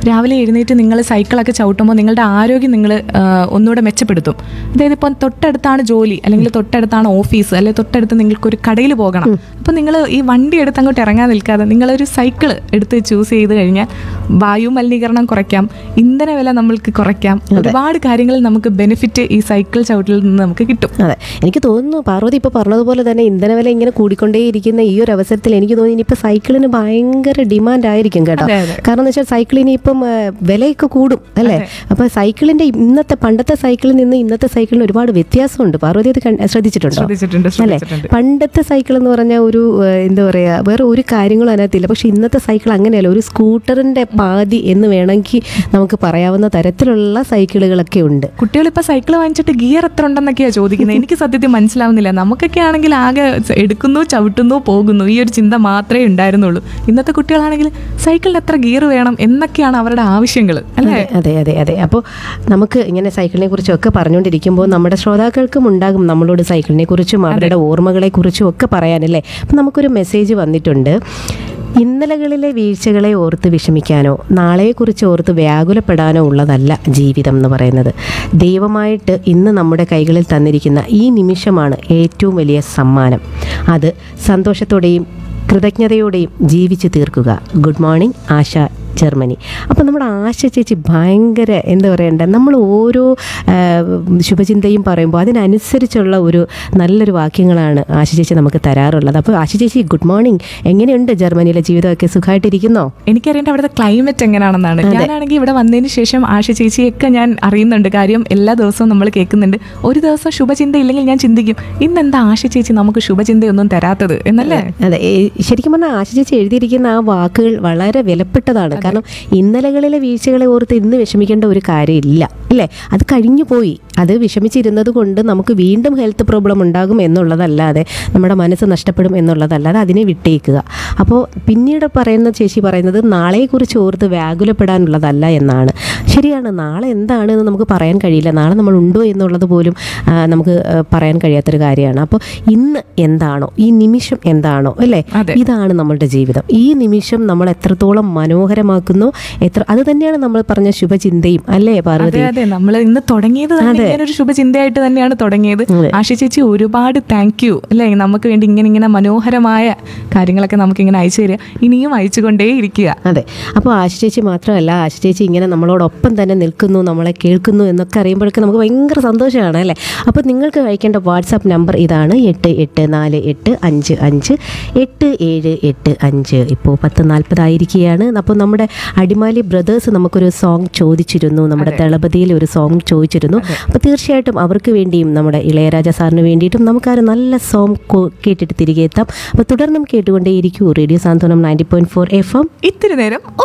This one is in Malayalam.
രാവിലെ എഴുന്നേറ്റ് നിങ്ങൾ സൈക്കിളൊക്കെ ചവിട്ടുമ്പോൾ നിങ്ങളുടെ ആരോഗ്യം നിങ്ങൾ ഒന്നുകൂടെ മെച്ചപ്പെടുത്തും അതായത് ഇപ്പം തൊട്ടടുത്താണ് ജോലി അല്ലെങ്കിൽ തൊട്ടടുത്താണ് ഓഫീസ് അല്ലെങ്കിൽ തൊട്ടടുത്ത് നിങ്ങൾക്ക് ഒരു കടയിൽ പോകണം അപ്പം നിങ്ങൾ ഈ വണ്ടി എടുത്ത് അങ്ങോട്ട് ഇറങ്ങാൻ നിൽക്കാതെ നിങ്ങളൊരു സൈക്കിൾ എടുത്ത് ചൂസ് ചെയ്ത് കഴിഞ്ഞാൽ വായു മലിനീകരണം കുറയ്ക്കാം ഇന്ധന വില നമ്മൾക്ക് കുറയ്ക്കാം ഒരുപാട് കാര്യങ്ങൾ നമുക്ക് ബെനിഫിറ്റ് ഈ സൈക്കിൾ ചവിട്ടിൽ നിന്ന് നമുക്ക് കിട്ടും അതെ എനിക്ക് തോന്നുന്നു പാർവതി ഇപ്പോൾ പറഞ്ഞതുപോലെ തന്നെ ഇന്ധനവില ഇങ്ങനെ കൂടിക്കൊണ്ടേയിരിക്കുന്ന ഈ ഒരു അവസരത്തിൽ എനിക്ക് തോന്നുന്നു ഇനിയിപ്പോൾ സൈക്കിളിന് ഭയങ്കര ഡിമാൻഡ് ആയിരിക്കും കേട്ടോ അതെ, അതെ. കാരണം എന്ന് വെച്ചാൽ സൈക്കിളിന് ഇപ്പം ആ, വിലയൊക്കെ കൂടും അല്ലേ അപ്പോൾ സൈക്കിളിന്റെ ഇന്നത്തെ പണ്ടത്തെ സൈക്കിളിൽ നിന്ന് ഇന്നത്തെ സൈക്കിളിന് ഒരുപാട് വ്യത്യാസമുണ്ട് പാർവതി അത് കണ്ട്- ശ്രദ്ധിച്ചിട്ടുണ്ടോ ശ്രദ്ധിച്ചിട്ടുണ്ട് അല്ലേ ശ്രദ്ധിച്ചിട്ടുണ്ട് പണ്ടത്തെ സൈക്കിൾ എന്ന് പറഞ്ഞാൽ ഒരു ഏഹ്, എന്താ പറയുക വേറെ ഒരു കാര്യങ്ങളും അതിനകത്തില്ല പക്ഷെ ഇന്നത്തെ സൈക്കിൾ അങ്ങനെയല്ല ഒരു സ്കൂട്ടറിന്റെ പാതി എന്ന് വേണമെങ്കിൽ നമുക്ക് പറയാവുന്ന തരത്തിലുള്ള സൈക്കിളുകളൊക്കെ ഉണ്ട് കുട്ടികൾ ഇപ്പൊ സൈക്കിൾ വാങ്ങിച്ചിട്ട് ഗിയർ എത്ര ഉണ്ടെന്നൊക്കെയാ ചോദിക്കുന്നത് എനിക്ക് സത്യത്തിൽ മനസ്സിലാവുന്നില്ല നമുക്കൊക്കെ ആണെങ്കിൽ ആകെ സ- എടുക്കുന്നു ചവിട്ടുന്നു പോകുന്നു ഈ ഒരു ചിന്ത മാത്രമേ ഉണ്ടായിരുന്നുള്ളൂ ഇന്നത്തെ കുട്ടികളാണെങ്കിൽ സൈക്കിളിന് എത്ര ഗിയർ വേണം എന്നൊക്കെയാണ് അവരുടെ ആവശ്യങ്ങൾ അല്ലേ അതെ അതെ അതെ അതെ അപ്പോൾ നമുക്ക് ഇങ്ങനെ സൈക്കിളിനെ കുറിച്ചൊക്കെ പറഞ്ഞുകൊണ്ടിരിക്കുമ്പോൾ നമ്മുടെ ശ്രോതാക്കൾക്കും ഉണ്ടാകും നമ്മളോട് സൈക്കിളിനെ കുറിച്ചും അവരുടെ ഓർമ്മകളെ കുറിച്ചും ഒക്കെ പറയാനല്ലേ അപ്പം നമുക്കൊരു മെസ്സേജ് വന്നിട്ടുണ്ട് ഇന്നലകളിലെ വീഴ്ചകളെ ഓർത്ത് വിഷമിക്കാനോ നാളെയെക്കുറിച്ച് ഓർത്ത് വ്യാകുലപ്പെടാനോ ഉള്ളതല്ല ജീവിതം എന്ന് പറയുന്നത് ദൈവമായിട്ട് ഇന്ന് നമ്മുടെ കൈകളിൽ തന്നിരിക്കുന്ന ഈ നിമിഷമാണ് ഏറ്റവും വലിയ സമ്മാനം അത് സന്തോഷത്തോടെയും കൃതജ്ഞതയോടെയും ജീവിച്ചു തീർക്കുക ഗുഡ് മോർണിംഗ് ആശ ജർമ്മനി അപ്പോൾ നമ്മുടെ ആശ ചേച്ചി ഭയങ്കര എന്താ പറയണ്ടേ നമ്മൾ ഓരോ ആ, ശുഭചിന്തയും പറയുമ്പോൾ അതിനനുസരിച്ചുള്ള ഒരു നല്ലൊരു വാക്യങ്ങളാണ് ആശ ചേച്ചി നമുക്ക് തരാറുള്ളത് അപ്പോൾ ആശ ചേച്ചി ഗുഡ് മോർണിംഗ് എങ്ങനെയുണ്ട് ജർമ്മനിയിലെ ജീവിതമൊക്കെ സുഖമായിട്ടിരിക്കുന്നോ എനിക്കറിയേണ്ട അവിടുത്തെ ക്ലൈമറ്റ് എങ്ങനെയാണെന്നാണ് ഞാനാണെങ്കിൽ ഇവിടെ വന്നതിന് ശേഷം ആശ ചേച്ചിയൊക്കെ ഞാൻ അറിയുന്നുണ്ട് കാര്യം എല്ലാ ദിവസവും നമ്മൾ കേൾക്കുന്നുണ്ട് ഒരു ദിവസം ശുഭചിന്ത ഇല്ലെങ്കിൽ ഞാൻ ചിന്തിക്കും ഇന്നെന്താ ആശ ചേച്ചി നമുക്ക് ശുഭചിന്തയൊന്നും തരാത്തത് എന്നല്ലേ അതെ ഏ, ശരിക്കും പറഞ്ഞാൽ ആശ ചേച്ചി എഴുതിയിരിക്കുന്ന ആ വാക്കുകൾ വളരെ വിലപ്പെട്ടതാണ് കാരണം ഇന്നലകളിലെ വീഴ്ചകളെ ഓർത്ത് ഇന്ന് വിഷമിക്കേണ്ട ഒരു കാര്യമില്ല അല്ലേ അത് കഴിഞ്ഞു പോയി അത് വിഷമിച്ചിരുന്നത് കൊണ്ട് നമുക്ക് വീണ്ടും ഹെൽത്ത് പ്രോബ്ലം ഉണ്ടാകും എന്നുള്ളതല്ലാതെ നമ്മുടെ മനസ്സ് നഷ്ടപ്പെടും എന്നുള്ളതല്ലാതെ അതിനെ വിട്ടേക്കുക അപ്പോൾ പിന്നീട് പറയുന്ന ചേച്ചി പറയുന്നത് നാളെക്കുറിച്ച് ഓർത്ത് വ്യാകുലപ്പെടാനുള്ളതല്ല എന്നാണ് ശരിയാണ് നാളെ എന്താണെന്ന് നമുക്ക് പറയാൻ കഴിയില്ല നാളെ നമ്മൾ ഉണ്ടോ എന്നുള്ളത് പോലും ആ, നമുക്ക് ആ, പറയാൻ കഴിയാത്തൊരു കാര്യമാണ് അപ്പോൾ ഇന്ന് എന്താണോ ഈ നിമിഷം എന്താണോ അല്ലേ അതെ. ഇതാണ് നമ്മളുടെ ജീവിതം ഈ നിമിഷം നമ്മൾ എത്രത്തോളം മനോഹരമാക്കുന്നു എത്ര അത് തന്നെയാണ് നമ്മൾ പറഞ്ഞ ശുഭചിന്തയും അല്ലേ പാർവതി അതെ അതെ നമ്മൾ ഇന്ന് തുടങ്ങിയത് തന്നെ ഇങ്ങനെ ഒരു ശുഭചിന്തയായിട്ട് തന്നെയാണ് തുടങ്ങിയത് അതെ. ആശ ചേച്ചി ഒരുപാട് താങ്ക് യു അല്ലേ നമുക്ക് വേണ്ടി ഇങ്ങനെ ഇങ്ങനെ മനോഹരമായ കാര്യങ്ങളൊക്കെ നമുക്ക് ഇങ്ങനെ അയച്ചു തരിക ഇനിയും അയച്ചുകൊണ്ടേ ഇരിക്കുക അതെ അപ്പോൾ ആശ ചേച്ചി മാത്രമല്ല ആശ ചേച്ചി ഇങ്ങനെ നമ്മളോടൊപ്പം തന്നെ നിൽക്കുന്നു നമ്മളെ കേൾക്കുന്നു എന്നൊക്കെ അറിയുമ്പോഴൊക്കെ നമുക്ക് ഭയങ്കര സന്തോഷമാണ് അല്ലേ അപ്പോൾ നിങ്ങൾക്ക് അയക്കേണ്ട വാട്സാപ്പ് നമ്പർ ഇതാണ് എട്ട് എട്ട് നാല് എട്ട് അഞ്ച് അഞ്ച് എട്ട് ഏഴ് എട്ട് അഞ്ച് ഇപ്പോൾ പത്ത് നാൽപ്പതായിരിക്കുകയാണ് അപ്പോൾ നമ്മുടെ അടിമാലി ബ്രദേഴ്സ് നമുക്കൊരു സോങ് ചോദിച്ചിരുന്നു നമ്മുടെ ദളപതിയിൽ ഒരു സോങ് ചോദിച്ചിരുന്നു അപ്പോൾ തീർച്ചയായിട്ടും അവർക്ക് വേണ്ടിയും നമ്മുടെ ഇളയരാജ സാറിന് വേണ്ടിയിട്ടും നമുക്കൊരു നല്ല സോങ് കേട്ടിട്ട് തിരികെ എത്താം അപ്പോൾ തുടർന്നും കേട്ടുകൊണ്ടേയിരിക്കൂ radio Santhwanam ninety point four F M ഇത്തിരി നേരം